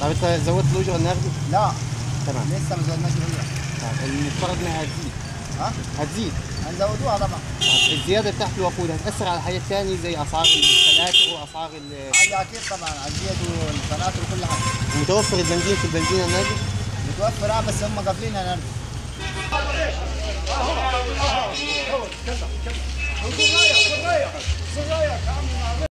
طب انت زودت الاجره النهارده؟ لا تمام لسه ما زودناش الأجرة طب المفترض انها هتزيد ها هتزيد هنزودوها طبعا طب الزياده بتاعت الوقود هتاثر على حاجات ثانيه زي اسعار الفلاتر واسعار ال- حاجة أكيد طبعا على الزيت والفلاتر وكل حاجة متوفر البنزين في البنزينه النهارده؟ متوفر اه بس هم قافلين هنرجع صغير صغير صغير